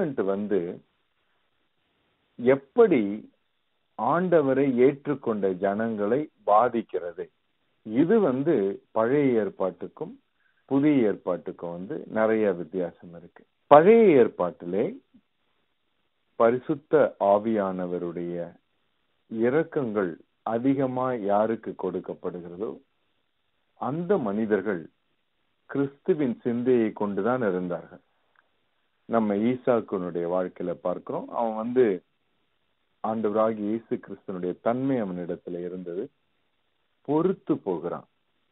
judgement வந்து எப்படி ஆண்டவரை ஏற்றுக்கொண்ட ஜனங்களை பாதிக்கிறது இது வந்து பழைய ஏற்பாட்டுக்கும் புதிய ஏற்பாட்டுக்கும் வந்து நிறைய வித்தியாசம் இருக்கு பழைய ஏற்பாட்டிலே பரிசுத்த ஆவியானவருடைய இரக்கங்கள் அதிகமா யாருக்கு கொடுக்கப்படுகிறதோ அந்த மனிதர்கள் கிறிஸ்துவின் சிந்தையை கொண்டுதான் இருந்தார்கள் நம்ம ஈசாக்குனுடைய வாழ்க்கையில பார்க்கிறோம் அவன் வந்து ஆண்டவராகி இயேசு கிறிஸ்தனுடைய தன்மை அவனிடத்துல இருந்தது பொறுத்து போகிறான்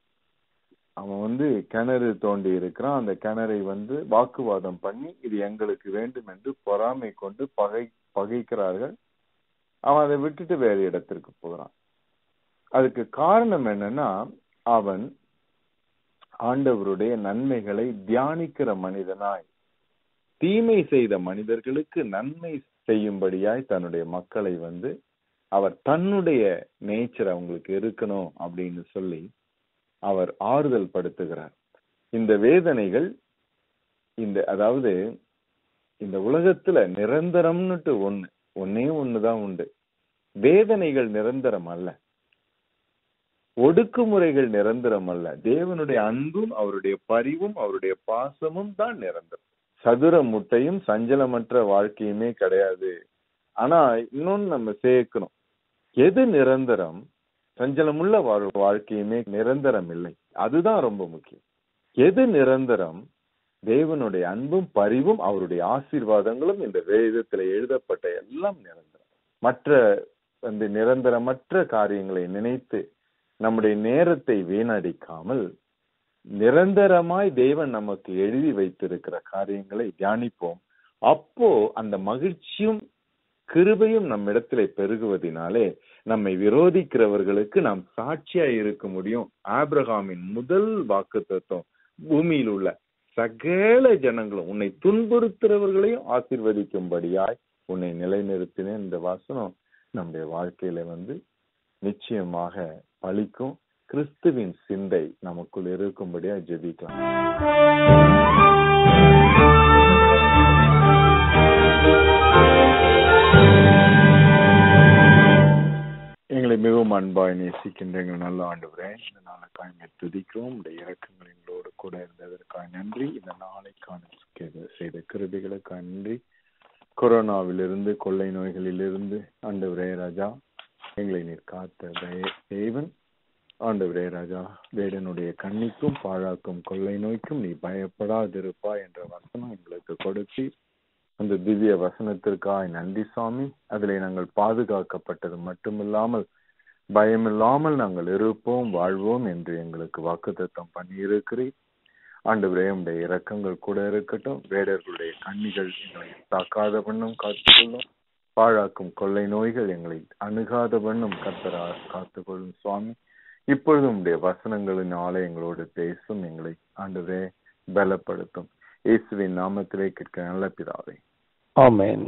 அவன் வந்து கிணறு தோண்டி இருக்கிறான் அந்த கிணறை வந்து வாக்குவாதம் பண்ணி இது எங்களுக்கு வேண்டும் என்று பொறாமை கொண்டு பகை பகைக்கிறார்கள் அவன் அதை விட்டுட்டு வேறு இடத்திற்கு போகிறான் அதுக்கு காரணம் என்னன்னா அவன் ஆண்டவருடைய நன்மைகளை தியானிக்கிற மனிதனாய் தீமை செய்த மனிதர்களுக்கு நன்மை செய்யும்படியாய் தன்னுடைய மக்களை வந்து அவர் தன்னுடைய நேச்சர் அவங்களுக்கு இருக்கணும் அப்படின்னு சொல்லி அவர் ஆறுதல் படுத்துகிறார் இந்த வேதனைகள் இந்த அதாவது இந்த உலகத்துல நிரந்தரம்னுட்டு ஒண்ணு ஒன்னே ஒண்ணுதான் உண்டு வேதனைகள் நிரந்தரம் அல்ல ஒடுக்குமுறைகள் நிரந்தரம் அல்ல தேவனுடைய அன்பும் அவருடைய பரிவும் அவருடைய பாசமும் தான் நிரந்தரம் சதுர முட்டையும் சஞ்சலமற்ற வாழ்க்கையுமே கிடையாது ஆனா இன்னொன்னு நம்ம சேர்க்கணும் எது நிரந்தரம் சஞ்சலமுள்ள வாழ்க்கையுமே நிரந்தரம் இல்லை அதுதான் ரொம்ப முக்கியம் எது நிரந்தரம் தேவனுடைய அன்பும் பரிவும் அவருடைய ஆசீர்வாதங்களும் இந்த வேதத்துல எழுதப்பட்ட எல்லாம் நிரந்தரம் மற்ற வந்து நிரந்தரமற்ற காரியங்களை நினைத்து நம்முடைய நேரத்தை வீணடிக்காமல் நிரந்தரமாய் தேவன் நமக்கு எழுதி வைத்திருக்கிற காரியங்களை தியானிப்போம் அப்போ அந்த மகிழ்ச்சியும் கிருபையும் நம்மிடத்திலே பெருகுவதினாலே நம்மை விரோதிக்கிறவர்களுக்கு நாம் சாட்சியா இருக்க முடியும் ஆப்ரஹாமின் முதல் வாக்கு தத்துவம் பூமியில் உள்ள சகல ஜனங்களும் உன்னை துன்புறுத்துறவர்களையும் ஆசிர்வதிக்கும்படியாய் உன்னை நிலைநிறுத்தினேன் இந்த வாசனம் நம்முடைய வாழ்க்கையில வந்து நிச்சயமாக பலிக்கும் கிறிஸ்துவின் சிந்தை நமக்குள் இருக்கும்படியா ஜெபிக்கலாம் எங்களை மிகவும் அன்பாய் நேசிக்கின்ற எங்கள் நல்ல ஆண்டுகிறேன் இந்த நாளுக்காக எங்களை துதிக்கிறோம் உடைய இறக்கங்கள் எங்களோடு கூட இருந்ததற்காக நன்றி இந்த நாளைக்கான செய்த கிருபிகளுக்காக நன்றி கொரோனாவிலிருந்து கொள்ளை நோய்களிலிருந்து ஆண்டவரே ராஜா எங்களை நீர் காத்த தேவன் ஆண்டவரே ராஜா வேடனுடைய கண்ணிக்கும் பாழாக்கும் கொள்ளை நோய்க்கும் நீ பயப்படாதிருப்பா என்ற வசனம் எங்களுக்கு கொடுத்து அந்த திவ்ய வசனத்திற்காக நன்றி சுவாமி அதிலே நாங்கள் பாதுகாக்கப்பட்டது மட்டுமில்லாமல் பயமில்லாமல் நாங்கள் இருப்போம் வாழ்வோம் என்று எங்களுக்கு வாக்குத்தத்தம் பண்ணியிருக்கிறேன் ஆண்டவரே உடைய இரக்கங்கள் கூட இருக்கட்டும் வேடர்களுடைய கண்ணிகள் எங்களை தாக்காத வண்ணம் காத்துக்கொள்ளும் பாழாக்கும் கொள்ளை நோய்கள் எங்களை அணுகாத வண்ணம் கத்தரா காத்துக்கொள்ளும் சுவாமி இப்பொழுதும் உடைய வசனங்களினாலே எங்களோடு பேசும் எங்களை ஆண்டவரே பலப்படுத்தும் இயேசுவின் நாமத்திலே கேட்க நல்ல பிதாவே ஆமென்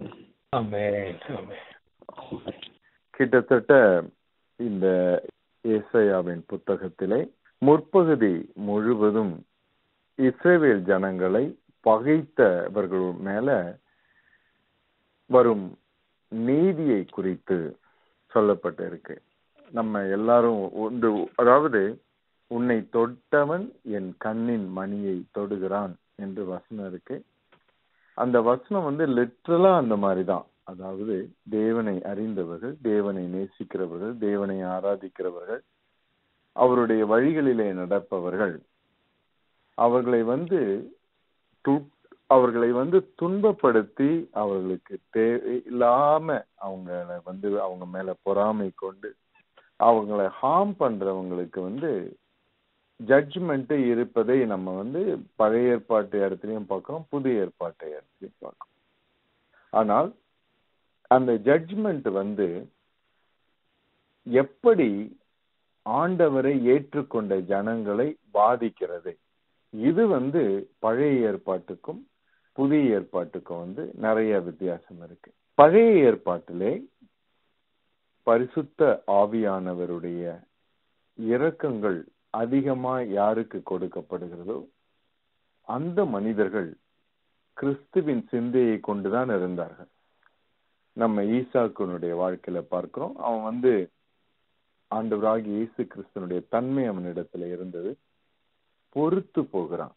கிட்டத்தட்ட இந்த ஏசையாவின் புத்தகத்திலே முற்பகுதி முழுவதும் இஸ்ரேவேல் ஜனங்களை பகைத்தவர்கள் மேல வரும் நீதியை குறித்து சொல்லப்பட்டிருக்கு நம்ம எல்லாரும் ஒன்று அதாவது உன்னை தொட்டவன் என் கண்ணின் மணியை தொடுகிறான் என்று வசனம் இருக்கு அந்த வசனம் வந்து லிட்ரலா அந்த மாதிரிதான் அதாவது தேவனை அறிந்தவர்கள் தேவனை நேசிக்கிறவர்கள் தேவனை ஆராதிக்கிறவர்கள் அவருடைய வழிகளிலே நடப்பவர்கள் அவர்களை வந்து அவர்களை வந்து துன்பப்படுத்தி அவர்களுக்கு தேவையில்லாம அவங்கள வந்து அவங்க மேல பொறாமை கொண்டு அவங்கள ஹார்ம் பண்றவங்களுக்கு வந்து ஜட்ஜ்மெண்ட் இருப்பதை நம்ம வந்து பழைய ஏற்பாட்டு இடத்துலயும் பார்க்கிறோம் புதிய ஏற்பாட்டு இடத்துலயும் பார்க்கிறோம் ஆனால் அந்த ஜட்ஜ்மெண்ட் வந்து எப்படி ஆண்டவரை ஏற்றுக்கொண்ட ஜனங்களை பாதிக்கிறது இது வந்து பழைய ஏற்பாட்டுக்கும் புதிய ஏற்பாட்டுக்கும் வந்து நிறைய வித்தியாசம் இருக்கு பழைய ஏற்பாட்டிலே பரிசுத்த ஆவியானவருடைய இரக்கங்கள் அதிகமா யாருக்கு கொடுக்கப்படுகிறதோ அந்த மனிதர்கள் கிறிஸ்துவின் சிந்தையை கொண்டுதான் இருந்தார்கள் நம்ம ஈசாக்குனுடைய வாழ்க்கையில பார்க்கிறோம் அவன் வந்து ஆண்டவராகி இயேசு கிறிஸ்தனுடைய தன்மை அவனிடத்துல இருந்தது பொறுத்து போகிறான்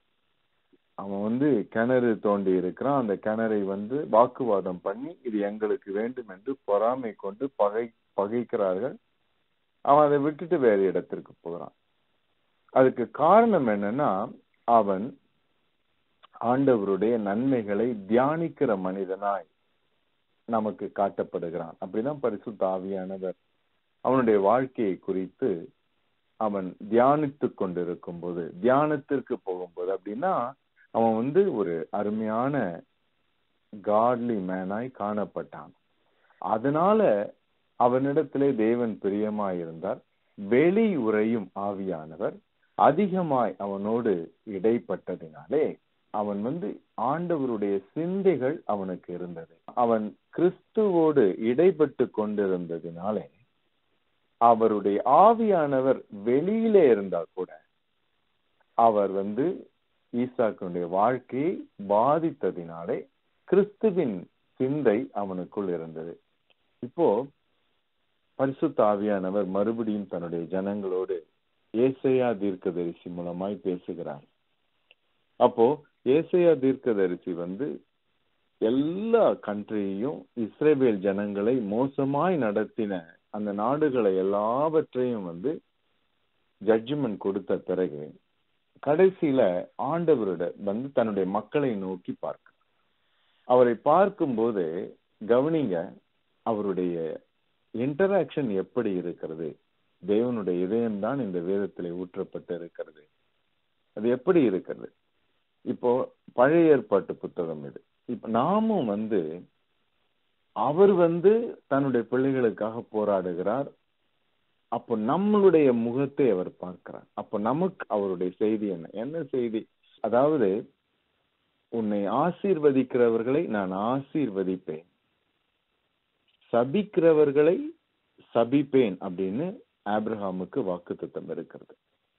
அவன் வந்து கிணறு தோண்டி இருக்கிறான் அந்த கிணறை வந்து வாக்குவாதம் பண்ணி இது எங்களுக்கு வேண்டும் என்று பொறாமை கொண்டு பகை பகைக்கிறார்கள் அவன் அதை விட்டுட்டு வேறு இடத்திற்கு போகிறான் அதுக்கு காரணம் என்னன்னா அவன் ஆண்டவருடைய நன்மைகளை தியானிக்கிற மனிதனாய் நமக்கு காட்டப்படுகிறான் அப்படிதான் பரிசுத்த ஆவியானவர் அவனுடைய வாழ்க்கையை குறித்து அவன் தியானித்து கொண்டிருக்கும் போது தியானத்திற்கு போகும்போது அப்படின்னா அவன் வந்து ஒரு அருமையான காட்லி மேனாய் காணப்பட்டான் அதனால அவனிடத்திலே தேவன் பிரியமாயிருந்தார் வெளி உரையும் ஆவியானவர் அதிகமாய் அவனோடு இடைப்பட்டதினாலே அவன் வந்து ஆண்டவருடைய சிந்தைகள் அவனுக்கு இருந்தது அவன் கிறிஸ்துவோடு இடைப்பட்டு கொண்டிருந்ததினாலே அவருடைய ஆவியானவர் வெளியிலே இருந்தா கூட அவர் வந்து ஈசாக்கினுடைய வாழ்க்கையை பாதித்ததினாலே கிறிஸ்துவின் சிந்தை அவனுக்குள் இருந்தது இப்போ பரிசுத்த ஆவியானவர் மறுபடியும் தன்னுடைய ஜனங்களோடு ஏசையா தீர்க்கதரிசி மூலமாய் பேசுகிறார் அப்போ ஏசையா தீர்க்கதரிசி வந்து எல்லா கண்ட்ரியையும் இஸ்ரேவேல் ஜனங்களை மோசமாய் நடத்தின அந்த நாடுகளை எல்லாவற்றையும் வந்து ஜட்ஜ்மெண்ட் கொடுத்த பிறகு கடைசியில ஆண்டவரோட வந்து தன்னுடைய மக்களை நோக்கி பார்க்க அவரை பார்க்கும்போது கவனிங்க அவருடைய இன்டராக்ஷன் எப்படி இருக்கிறது தேவனுடைய இதயம்தான் இந்த வேதத்திலே ஊற்றப்பட்டு இருக்கிறது அது எப்படி இருக்கிறது இப்போ பழைய ஏற்பாட்டு புத்தகம் இது இப்ப நாமும் வந்து அவர் வந்து தன்னுடைய பிள்ளைகளுக்காக போராடுகிறார் அப்போ நம்மளுடைய முகத்தை அவர் பார்க்கிறார் அப்போ நமக்கு அவருடைய செய்தி என்ன என்ன செய்தி அதாவது உன்னை ஆசீர்வதிக்கிறவர்களை நான் ஆசீர்வதிப்பேன் சபிக்கிறவர்களை சபிப்பேன் அப்படின்னு ஆப்ரஹாமுக்கு வாக்குத்தத்தம் இருக்கிறது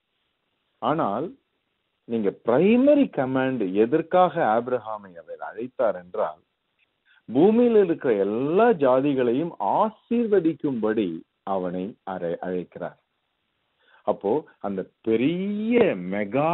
ஆனால் நீங்க பிரைமரி கமாண்ட் எதற்காக ஆப்ரஹாமை அவர் அழைத்தார் என்றால் பூமியில் இருக்கிற எல்லா ஜாதிகளையும் ஆசீர்வதிக்கும்படி அவனை அறை அழைக்கிறார் அப்போ அந்த பெரிய மெகா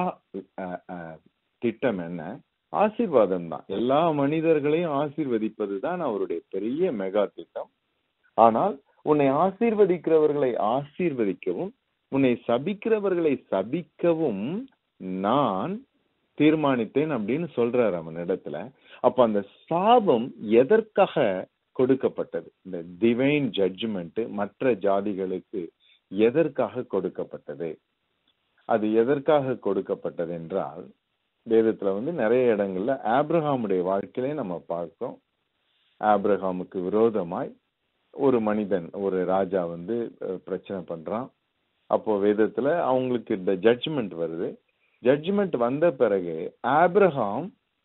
திட்டம் என்ன ஆசீர்வாதம் தான் எல்லா மனிதர்களையும் ஆசீர்வதிப்பது தான் அவருடைய பெரிய மெகா திட்டம் ஆனால் உன்னை ஆசீர்வதிக்கிறவர்களை ஆசீர்வதிக்கவும் உன்னை சபிக்கிறவர்களை சபிக்கவும் நான் தீர்மானித்தேன் அப்படின்னு சொல்றாரு அவன் இடத்துல அப்ப அந்த சாபம் எதற்காக கொடுக்கப்பட்டது இந்த டிவைன் ஜட்ஜ்மெண்ட் மற்ற ஜாதிகளுக்கு எதற்காக கொடுக்கப்பட்டது அது எதற்காக கொடுக்கப்பட்டது என்றால் வேதத்துல வந்து நிறைய இடங்கள்ல ஆப்ரஹாமுடைய வாழ்க்கையிலே நம்ம பார்க்கிறோம் ஆப்ரஹாமுக்கு விரோதமாய் ஒரு மனிதன் ஒரு ராஜா வந்து பிரச்சனை பண்றான் அப்போ வேதத்துல அவங்களுக்கு இந்த ஜட்ஜ்மெண்ட் வருது ஜட்ஜ்மெண்ட் வந்த பிறகு ஆப்ரஹாம்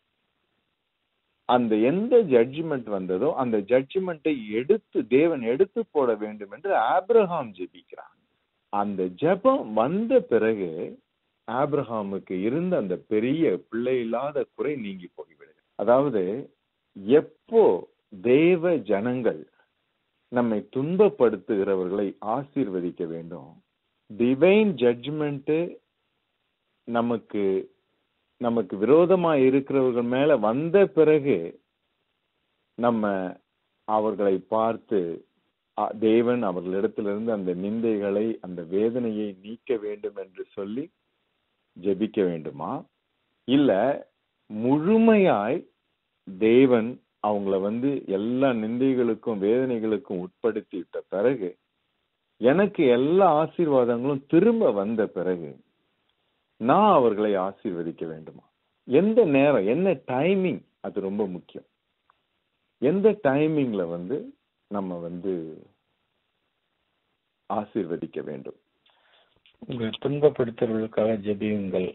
அந்த எந்த ஜட்ஜ்மெண்ட் வந்ததோ அந்த ஜட்ஜ்மெண்ட்டை எடுத்து தேவன் எடுத்து போட வேண்டும் என்று ஆப்ரஹாம் ஜெபிக்கிறான் அந்த ஜெபம் வந்த பிறகு ஆப்ரஹாமுக்கு இருந்த அந்த பெரிய பிள்ளை இல்லாத குறை நீங்கி போய்விடுது அதாவது எப்போ தேவ ஜனங்கள் நம்மை துன்பப்படுத்துகிறவர்களை ஆசீர்வதிக்க வேண்டும் டிவைன் ஜட்ஜ்மெண்ட் நமக்கு நமக்கு விரோதமா இருக்கிறவர்கள் மேல வந்த பிறகு நம்ம அவர்களை பார்த்து தேவன் அவர்களிடத்திலிருந்து அந்த நிந்தைகளை அந்த வேதனையை நீக்க வேண்டும் என்று சொல்லி ஜெபிக்க வேண்டுமா இல்ல முழுமையாய் தேவன் அவங்கள வந்து எல்லா நிந்தைகளுக்கும் வேதனைகளுக்கும் உட்படுத்தி விட்ட பிறகு எனக்கு எல்லா ஆசீர்வாதங்களும் திரும்ப வந்த பிறகு நான் அவர்களை ஆசீர்வதிக்க வேண்டுமா எந்த நேரம் என்ன டைமிங் அது ரொம்ப முக்கியம் எந்த டைமிங்ல வந்து நம்ம வந்து ஆசீர்வதிக்க வேண்டும் உங்கள் துன்பப்படுத்துவர்களுக்காக ஜெபியுங்கள்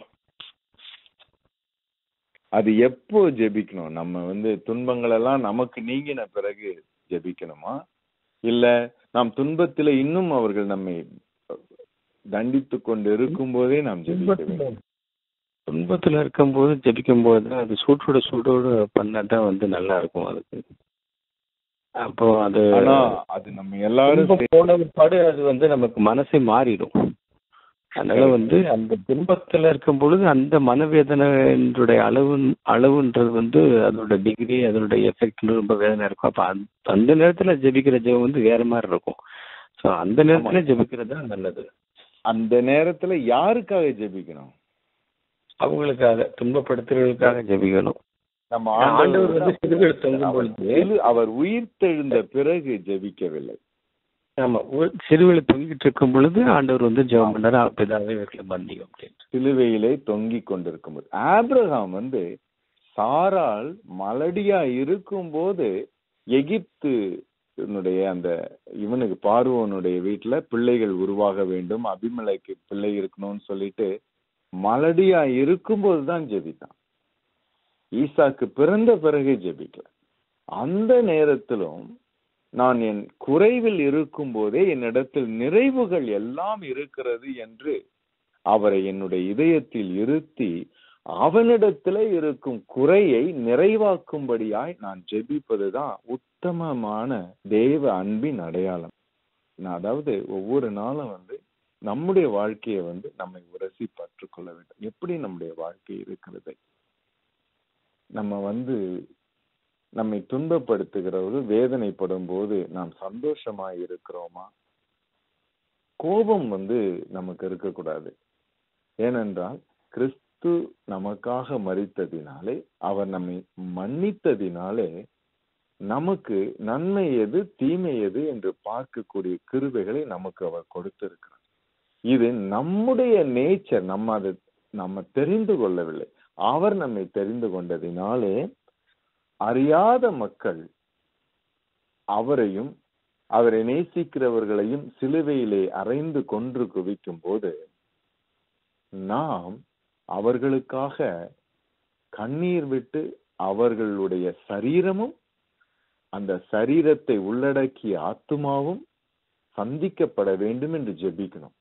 அது எப்போ ஜெபிக்கணும் நம்ம வந்து துன்பங்கள் எல்லாம் நமக்கு நீங்கின பிறகு ஜெபிக்கணுமா இல்ல நாம் துன்பத்தில இன்னும் அவர்கள் நம்மை தண்டித்து கொண்டு இருக்கும் போதே நாம் ஜெபிக்க வேண்டும் துன்பத்துல இருக்கும்போது ஜெபிக்கும் போது அது சூட்டோட சூடோட பண்ணாதான் வந்து நல்லா இருக்கும் அதுக்கு அப்போ அது ஆனா அது நம்ம எல்லாரும் துன்பம் போன பிற்பாடு அது வந்து நமக்கு மனசே மாறிடும் அதனால வந்து அந்த துன்பத்துல இருக்கும் பொழுது அந்த மனவேதனைடைய அளவு அளவுன்றது வந்து அதோட டிகிரி அதோட எஃபெக்ட் ரொம்ப வேதனை இருக்கும் அப்ப அந்த- அந்த நேரத்துல ஜெபிக்கிற ஜெபம் வந்து வேற மாதிரி இருக்கும் ஸோ அந்த நேரத்துல ஜெபிக்கிறது தான் நல்லது அந்த நேரத்துல யாருக்காக ஜெபிக்கணும் அவங்களுக்காக துன்பப்படுத்துறவர்களுக்காக ஜெபிக்கணும் நம்ம ஆண்டவர் வந்து ஆண்டவர் சிறுவில் தொங்கும் அவர் பொழுது சிறு- அவர் உயிர்த்தெழுந்த பிறகு ஜெபிக்கவில்லை ஆமா ஒரு சிறுவில் தொங்கிட்டு இருக்கும் பொழுது ஆண்டவர் வந்து ஜெபம் பண்ணாரு பிதாவே இவர்களை மன்னியும் அப்படின்னு சிலுவையிலே தொங்கிக் கொண்டிருக்கும்போது ஆபிரகாம் வந்து சாரால் மலடியா இருக்கும்போது எகிப்து னுடைய அந்த இவனுக்கு பார்வோனுடைய வீட்டுல பிள்ளைகள் உருவாக வேண்டும் அபிமலைக்கு பிள்ளை இருக்கணும்னு சொல்லிட்டு மலடியா இருக்கும்போது தான் ஜெபித்தான் ஈசாக்கு பிறந்த பிறகு ஜெபிக்கல அந்த நேரத்திலும் நான் என் குறைவில் இருக்கும் போதே என்னிடத்தில் நிறைவுகள் எல்லாம் இருக்கிறது என்று அவரை என்னுடைய இதயத்தில் இருத்தி அவனிடத்துல இருக்கும் குறையை நிறைவாக்கும்படியாய் நான் ஜெபிப்பதுதான் உத்தமமான தேவ அன்பின் அடையாளம் நான் அதாவது ஒவ்வொரு நாளும் வந்து நம்முடைய வாழ்க்கையை வந்து நம்மை உரசி பற்றுக்கொள்ள வேண்டும் எப்படி நம்முடைய வாழ்க்கை இருக்கிறது நம்ம வந்து நம்மை துன்பப்படுத்துகிறவர்கள் வேதனைப்படும் போது நாம் சந்தோஷமாய் இருக்கிறோமா கோபம் வந்து நமக்கு இருக்கக்கூடாது ஏனென்றால் கிறிஸ்து நமக்காக மறித்ததினாலே அவர் நம்மை மன்னித்ததினாலே நமக்கு நன்மை எது தீமை எது என்று பார்க்கக்கூடிய கிருபைகளை நமக்கு அவர் கொடுத்திருக்கிறார் இது நம்முடைய நேச்சர் நம்ம அதை நம்ம தெரிந்து கொள்ளவில்லை அவர் நம்மை தெரிந்து கொண்டதினாலே அறியாத மக்கள் அவரையும் அவரை நேசிக்கிறவர்களையும் சிலுவையிலே அறைந்து கொன்று குவிக்கும் போது நாம் அவர்களுக்காக கண்ணீர் விட்டு அவர்களுடைய சரீரமும் அந்த சரீரத்தை உள்ளடக்கிய ஆத்துமாவும் சந்திக்கப்பட வேண்டும் என்று ஜெபிக்கணும்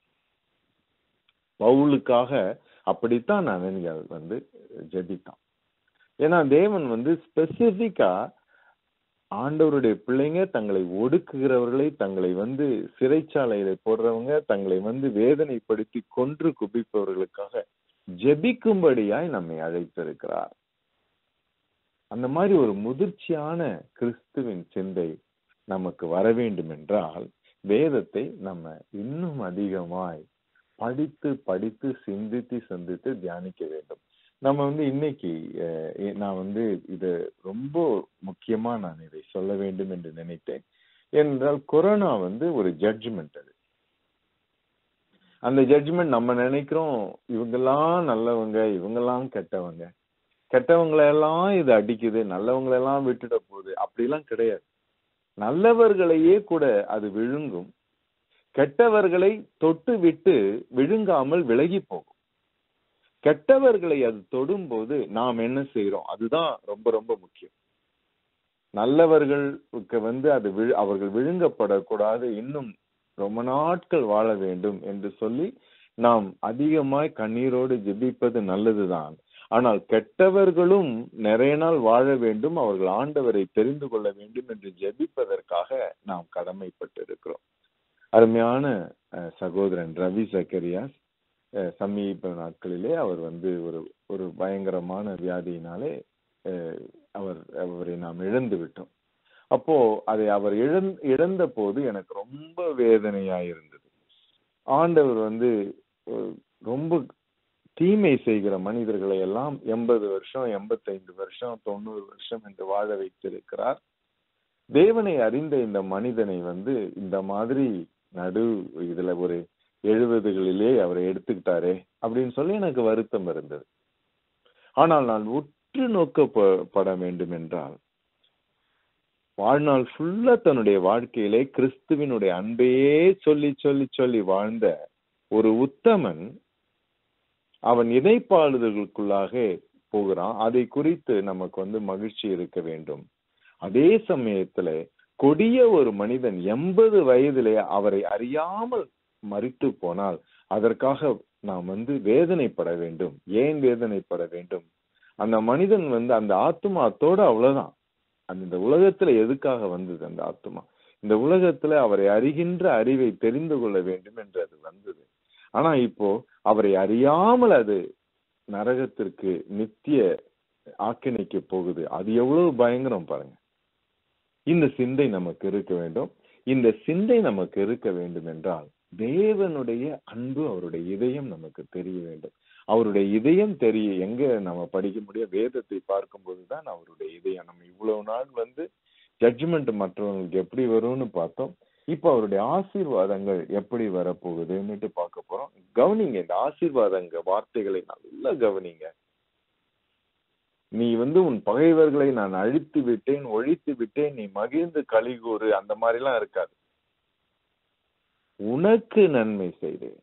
பவுலுக்காக அப்படித்தான் அனனியால் வந்து ஜெபித்தான் ஏன்னா தேவன் வந்து ஸ்பெசிபிக்கா ஆண்டவருடைய பிள்ளைங்க தங்களை ஒடுக்குகிறவர்களை தங்களை வந்து சிறைச்சாலையில போடுறவங்க தங்களை வந்து வேதனைப்படுத்தி கொன்று குபிப்பவர்களுக்காக ஜெபிக்கும்படியாய் நம்மை அழைத்திருக்கிறார் அந்த மாதிரி ஒரு முதிர்ச்சியான கிறிஸ்துவின் சிந்தை நமக்கு வர வேண்டும் என்றால் வேதத்தை நம்ம இன்னும் அதிகமாய் படித்து படித்து சிந்தித்து சிந்தித்து தியானிக்க வேண்டும் நம்ம வந்து இன்னைக்கு அஹ், நான் வந்து இது ரொம்ப முக்கியமா நான் இதை சொல்ல வேண்டும் என்று நினைத்தேன் ஏனென்றால் கொரோனா வந்து ஒரு ஜட்ஜ்மெண்ட் அது அந்த ஜட்ஜ்மெண்ட் நம்ம நினைக்கிறோம் இவங்கெல்லாம் நல்லவங்க இவங்கெல்லாம் கெட்டவங்க கெட்டவங்களை எல்லாம் இது அடிக்குது நல்லவங்களை எல்லாம் விட்டுட போகுது அப்படிலாம் கிடையாது நல்லவர்களையே கூட அது விழுங்கும் கெட்டவர்களை தொட்டு விட்டு விழுங்காமல் விலகி போகும் கெட்டவர்களை அது தொடும்போது நாம் என்ன செய்யறோம் அதுதான் ரொம்ப ரொம்ப முக்கியம் நல்லவர்களுக்கு வந்து அது விழு அவர்கள் விழுங்கப்படக்கூடாது இன்னும் ரொம்ப நாட்கள் வாழ வேண்டும் என்று சொல்லி நாம் அதிகமாய் கண்ணீரோடு ஜெபிப்பது நல்லதுதான் ஆனால் கெட்டவர்களும் நிறைய நாள் வாழ வேண்டும் அவர்கள் ஆண்டவரை தெரிந்து கொள்ள வேண்டும் என்று ஜெபிப்பதற்காக நாம் கடமைப்பட்டு இருக்கிறோம் அருமையான அஹ், சகோதரன் ரவி சக்கரியாஸ் அஹ், சமீப நாட்களிலே அவர் வந்து ஒரு ஒரு பயங்கரமான வியாதியினாலே அஹ், அவர் அவரை நாம் இழந்து விட்டோம் அப்போ அதை அவர் இழந் இழந்த போது எனக்கு ரொம்ப வேதனையா இருந்தது ஆண்டவர் வந்து அஹ், ரொம்ப தீமை செய்கிற மனிதர்களை எல்லாம் எண்பது வருஷம் எண்பத்தைந்து வருஷம் தொண்ணூறு வருஷம் என்று வாழ வைத்திருக்கிறார் தேவனை அறிந்த இந்த மனிதனை வந்து இந்த மாதிரி நடு இதுல ஒரு எழுபதுகளிலே அவரை எடுத்துக்கிட்டாரே அப்படின்னு சொல்லி எனக்கு வருத்தம் இருந்தது ஆனால் நான் உற்று நோக்கப்பட வேண்டும் என்றால் வாழ்நாள் ஃபுல்லா தன்னுடைய வாழ்க்கையிலே கிறிஸ்துவினுடைய அன்பையே சொல்லி சொல்லி சொல்லி வாழ்ந்த ஒரு உத்தமன் அவன் இதைப்பாளுதலுக்குள்ளாக போகிறான் அதை குறித்து நமக்கு வந்து மகிழ்ச்சி இருக்க வேண்டும் அதே சமயத்துல கொடிய ஒரு மனிதன் எண்பது வயதிலே அவரை அறியாமல் மறித்து போனால் அதற்காக நாம் வந்து வேதனைப்பட வேண்டும் ஏன் வேதனைப்பட வேண்டும் அந்த மனிதன் வந்து அந்த ஆத்மா அத்தோட அவ்வளவுதான் அந்த இந்த உலகத்துல எதுக்காக வந்தது அந்த ஆத்மா இந்த உலகத்துல அவரை அறிகின்ற அறிவை தெரிந்து கொள்ள வேண்டும் என்று அது வந்தது ஆனா இப்போ அவரை அறியாமல் அது நரகத்திற்கு நித்திய ஆக்கினைக்க போகுது அது எவ்வளவு பயங்கரம் பாருங்க இந்த சிந்தை நமக்கு இருக்க வேண்டும் இந்த சிந்தை நமக்கு இருக்க வேண்டும் என்றால் தேவனுடைய அன்பு அவருடைய இதயம் நமக்கு தெரிய வேண்டும் அவருடைய இதயம் தெரிய எங்க நம்ம படிக்க முடியும் வேதத்தை பார்க்கும்போது தான் அவருடைய இதயம் நம்ம இவ்வளவு நாள் வந்து ஜட்ஜ்மெண்ட் மற்றவங்களுக்கு எப்படி வரும்னு பார்த்தோம் இப்ப அவருடைய ஆசீர்வாதங்கள் எப்படி வரப்போகுதுன்னுட்டு பார்க்க போறோம் கவனிங்க இந்த ஆசீர்வாதங்க வார்த்தைகளை நல்லா கவனிங்க நீ வந்து உன் பகைவர்களை நான் அழித்து விட்டேன் ஒழித்து விட்டேன் நீ மகிழ்ந்து கலிகூறு அந்த மாதிரி எல்லாம் இருக்காது உனக்கு நன்மை செய்தேன்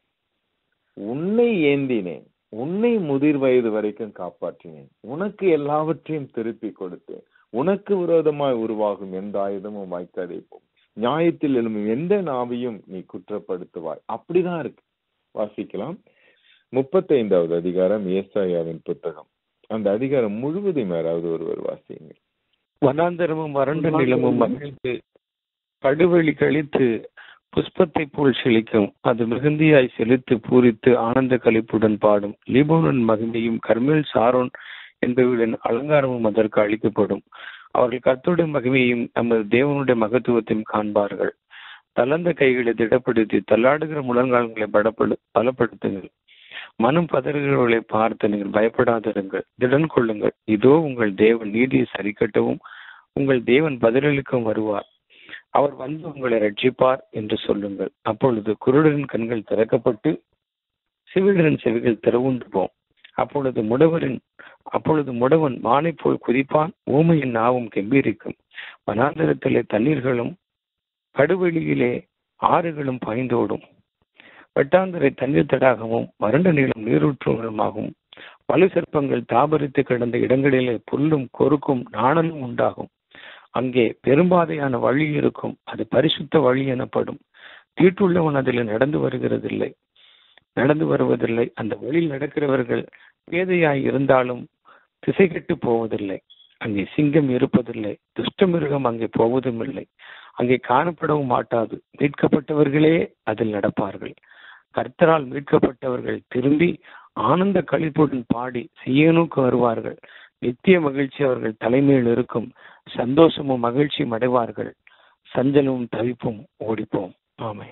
உன்னை ஏந்தினேன் உன்னை முதிர் வயது வரைக்கும் காப்பாற்றினேன் உனக்கு எல்லாவற்றையும் திருப்பி கொடுத்தேன் உனக்கு விரோதமாய் உருவாகும் எந்த ஆயுதமும் வாய்க்காதே போகும் நியாயத்தில் எழும்பும் எந்த நாவையும் நீ குற்றப்படுத்துவாய் அப்படிதான் இருக்கு வாசிக்கலாம் முப்பத்தைந்தாவது அதிகாரம் ஏசாயாவின் புத்தகம் அந்த அதிகாரம் முழுவதும் யாராவது ஒருவர் வாசியுங்க வனாந்தரமும் வறண்ட நிலமும் மகிழ்ந்து கடுவெளி கழித்து புஷ்பத்தை போல் செழிக்கும் அது மிகுந்தியாய் செலுத்து பூரித்து ஆனந்த கழிப்புடன் பாடும் லீபோனன் மகிமையும் கர்மேல் சாரோன் என்பவர்களின் அலங்காரமும் அதற்கு அளிக்கப்படும் அவர்கள் கர்த்தருடைய மகிமையும் நமது தேவனுடைய மகத்துவத்தையும் காண்பார்கள் தளர்ந்த கைகளை திடப்படுத்தி தள்ளாடுகிற முழங்கால்களை பலப்படு பலப்படுத்துங்கள் மனம் பதறுகிறவர்களை பார்த்து நீங்கள் பயப்படாதிருங்கள் திடன் கொள்ளுங்கள் இதோ உங்கள் தேவன் நீதியை சரிக்கட்டவும் உங்கள் தேவன் பதிலளிக்கவும் வருவார் அவர் வந்து உங்களை ரட்சிப்பார் என்று சொல்லுங்கள் அப்பொழுது குருடரின் கண்கள் திறக்கப்பட்டு சிவிடரின் செவிகள் திறவுண்டு போம் அப்பொழுது முடவரின் அப்பொழுது முடவன் மானை போல் குதிப்பான் ஊமையின் நாவும் கெம்பீரிக்கும் வனாந்தரத்திலே தண்ணீர்களும் கடுவெளியிலே ஆறுகளும் பாய்ந்தோடும் வெட்டாந்தரை தண்ணீர் தடாகமும் வறண்ட நீளம் நீரூற்றுகளுமாகவும் வலு சிற்பங்கள் தாபரித்து கிடந்த இடங்களிலே புல்லும் கொறுக்கும் நாணலும் உண்டாகும் அங்கே பெரும்பாதையான வழி இருக்கும் அது பரிசுத்த வழி எனப்படும் தீட்டுள்ளவன் அதில் நடந்து வருகிறதில்லை நடந்து வருவதில்லை அந்த வழியில் நடக்கிறவர்கள் பேதையாய் இருந்தாலும் திசை கெட்டு போவதில்லை அங்கே சிங்கம் இருப்பதில்லை துஷ்ட மிருகம் அங்கே போவதும் இல்லை அங்கே காணப்படவும் மாட்டாது மீட்கப்பட்டவர்களே அதில் நடப்பார்கள் கர்த்தரால் மீட்கப்பட்டவர்கள் திரும்பி ஆனந்த கழிப்புடன் பாடி சியனுக்கு வருவார்கள் நித்திய மகிழ்ச்சி அவர்கள் தலைமையில் இருக்கும் சந்தோஷமும் மகிழ்ச்சியும் அடைவார்கள் சஞ்சலமும் தவிப்பும் ஓடிப்போம் ஆமை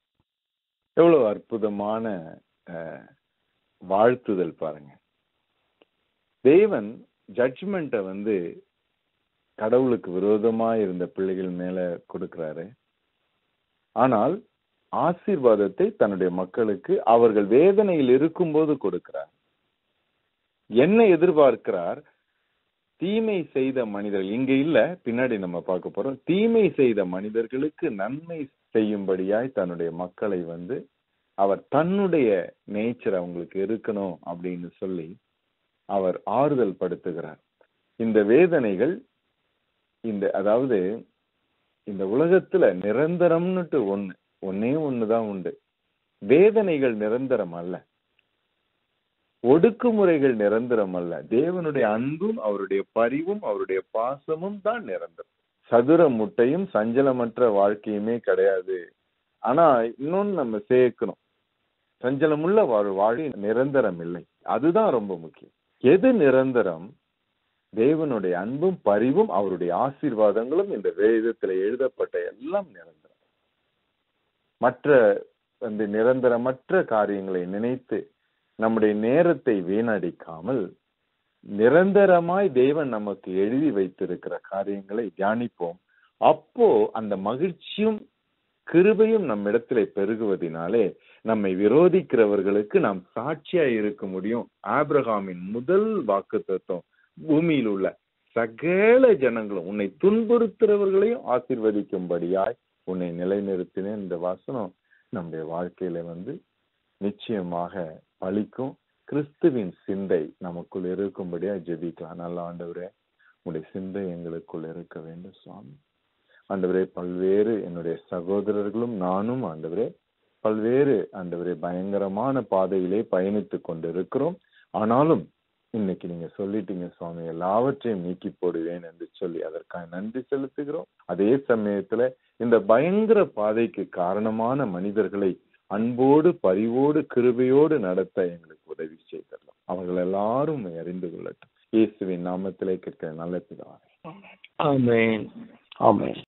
எவ்வளவு அற்புதமான வாழ்த்துதல் பாருங்க தேவன் ஜட்ஜ்மெண்ட்டை வந்து கடவுளுக்கு விரோதமா இருந்த பிள்ளைகள் மேல கொடுக்கிறாரு ஆனால் ஆசீர்வாதத்தை தன்னுடைய மக்களுக்கு அவர்கள் வேதனையில் இருக்கும்போது கொடுக்கிறார் என்ன எதிர்பார்க்கிறார் தீமை செய்த மனிதர்கள் இங்க இல்ல பின்னாடி நம்ம பார்க்க போறோம் தீமை செய்த மனிதர்களுக்கு நன்மை செய்யும்படியாய் தன்னுடைய மக்களை வந்து அவர் தன்னுடைய நேச்சர் அவங்களுக்கு இருக்கணும் அப்படின்னு சொல்லி அவர் ஆறுதல் படுத்துகிறார் இந்த வேதனைகள் இந்த அதாவது இந்த உலகத்துல நிரந்தரம்னுட்டு ஒண்ணு ஒன்னே ஒண்ணுதான் உண்டு வேதனைகள் நிரந்தரம் அல்ல ஒடுக்குமுறைகள் நிரந்தரம் அல்ல தேவனுடைய அன்பும் அவருடைய பரிவும் அவருடைய பாசமும் தான் நிரந்தரம் சதுர முட்டையும் சஞ்சலமற்ற வாழ்க்கையுமே கிடையாது ஆனா இன்னொன்னு நம்ம சேர்க்கணும் சஞ்சலமுள்ள வாழ் வாழி நிரந்தரம் இல்லை அதுதான் ரொம்ப முக்கியம் எது நிரந்தரம் தேவனுடைய அன்பும் பரிவும் அவருடைய ஆசீர்வாதங்களும் இந்த வேதத்துல எழுதப்பட்ட எல்லாம் நிரந்தரம் மற்ற அந்த நிரந்தரமற்ற காரியங்களை நினைத்து நம்முடைய நேரத்தை வீணடிக்காமல் நிரந்தரமாய் தேவன் நமக்கு எழுதி வைத்திருக்கிற காரியங்களை தியானிப்போம் அப்போ அந்த மகிழ்ச்சியும் கிருபையும் நம்மிடத்திலே பெருகுவதினாலே நம்மை விரோதிக்கிறவர்களுக்கு நாம் சாட்சியா இருக்க முடியும் ஆப்ரஹாமின் முதல் வாக்கு தத்துவம் பூமியில் உள்ள சகல ஜனங்களும் உன்னை துன்புறுத்துறவர்களையும் ஆசிர்வதிக்கும்படியாய் உன்னை நிலைநிறுத்தினேன் இந்த வாசனம் நம்முடைய வாழ்க்கையில வந்து நிச்சயமாக பலிக்கும் கிறிஸ்துவின் சிந்தை நமக்குள் இருக்கும்படியா ஜெபிக்கலாம் நல்ல ஆண்டவரே உடைய சிந்தை எங்களுக்குள் இருக்க வேண்டும் சுவாமி ஆண்டவரே பல்வேறு என்னுடைய சகோதரர்களும் நானும் ஆண்டவரே பல்வேறு ஆண்டவரே பயங்கரமான பாதையிலே பயணித்துக் கொண்டிருக்கிறோம் ஆனாலும் இன்னைக்கு நீங்க சொல்லிட்டீங்க சுவாமி எல்லாவற்றையும் நீக்கி போடுவேன் என்று சொல்லி அதற்காக நன்றி செலுத்துகிறோம் அதே சமயத்துல இந்த பயங்கர பாதைக்கு காரணமான மனிதர்களை அன்போடு பரிவோடு கிருபையோடு நடத்த எங்களுக்கு உதவி செய்தரலாம் அவர்கள் எல்லாரும் உம்மை அறிந்து கொள்ளட்டும் இயேசுவின் நாமத்திலே கேட்கிற நல்ல பிதாவே ஆமென் ஆமென்